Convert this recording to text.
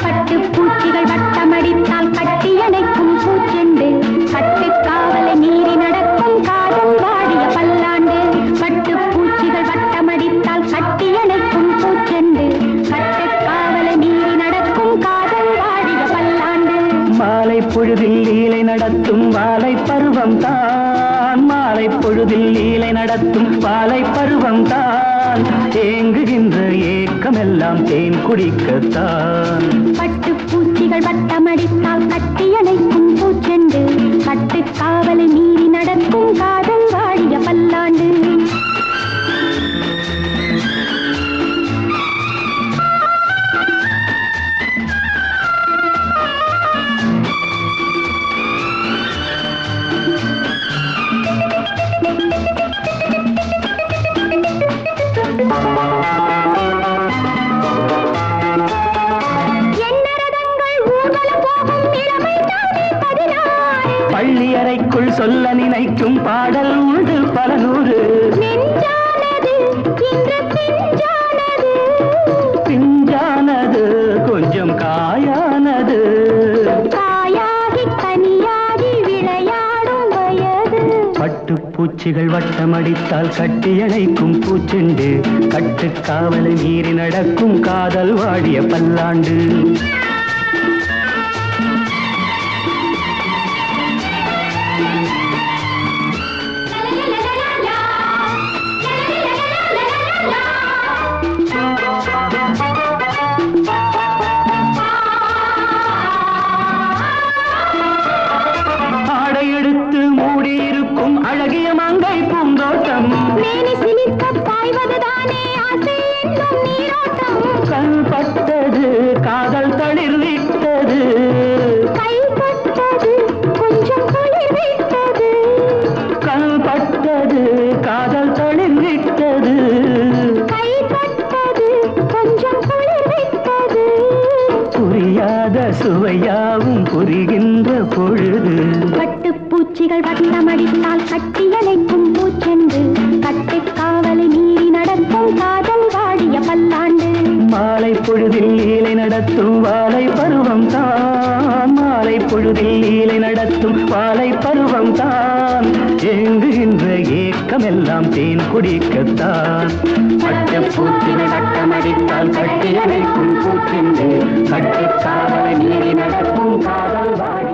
பட்டு பூச்சிகள் வட்டமடித்தால் கட்டி அணைக்கும் பூச்செண்டு கட்டு காவலை மீறி நடக்கும் காதல் வாடிய பல்லாண்டு பட்டு பூச்சிகள் வட்டமடித்தால் கட்டி அணைக்கும் பூச்செண்டு கட்டு காவலை மீறி நடக்கும் காதல் வாடிய பல்லாண்டு மாலை பொழுதில் லீலை நடத்தும் வாலை பருவம் தான் மாலை பொழுதில் லீலை நடத்தும் வாலை பருவம் தான் ஏங்குகின்ற ஏக்கமெல்லாம் தேன் குடிக்கத்தான் பட்டு பூச்சிகள் வட்டமடித்தால் கட்டி அணைக்கும் பூச்செண்டு கட்டு காவலை மீறி நடக்கும் காதல் வாடிய பல்லாண்டு எண்ணரதங்கள் ஊர்வலம் போகும் இளமை தானே பதினாறு பள்ளி அறைக்குள் சொல்ல நினைக்கும் பாடல் உண்டு பல நூறு நெஞ்சானது இன்று பிஞ்சானது பிஞ்சானது கொஞ்சம் காயானது காயாகி கனியாகி விளையாடும் வயது பட்டுப்பூச்சிகள் வட்டமடித்தால் கட்டி அணைக்கும் பூச்செண்டு கட்டுக்காவலை மீறி நடக்கும் காதல் வாடிய பல்லாண்டு ஆடை எடுத்து மூடியிருக்கும் அழகிய மங்கை பூந்தோட்டம் மேனி சிலிர்க்க பாய்வதுதானே ஆசை என்னும் நீரோட்டம் கண் பட்டது காதல் தளிர் விட்டது கைப்பட்டது கொஞ்சம் குளிர் விட்டது கண் பட்டது காதல் தளிர் விட்டது கைப்பட்டது கொஞ்சம் குளிர் விட்டது புரியாத சுவையாவும் புரிகின்ற பொழுது பட்டு பூச்சிகள் வட்டமடித்தால் கட்டி அணைக்கும் பூச்செண்டு கட்டு காவலை மீறி நடக்கும் காதல் வாடிய பல்லாண்டு மாலை பொழுதில் லீலை நடத்தும் வாழை பருவம் தான் மாலை பொழுதில் லீலை நடத்தும் வாழை பருவம் தான் ஏங்குகின்ற ஏக்கமெல்லாம் தேன் குடிக்கத்தான் பட்டு பூச்சினை வட்டமடித்தால் கட்டி அணைக்கும் பூச்சிண்டு கட்டுக்காவலை மீறி நடக்கும் காதல் வாழை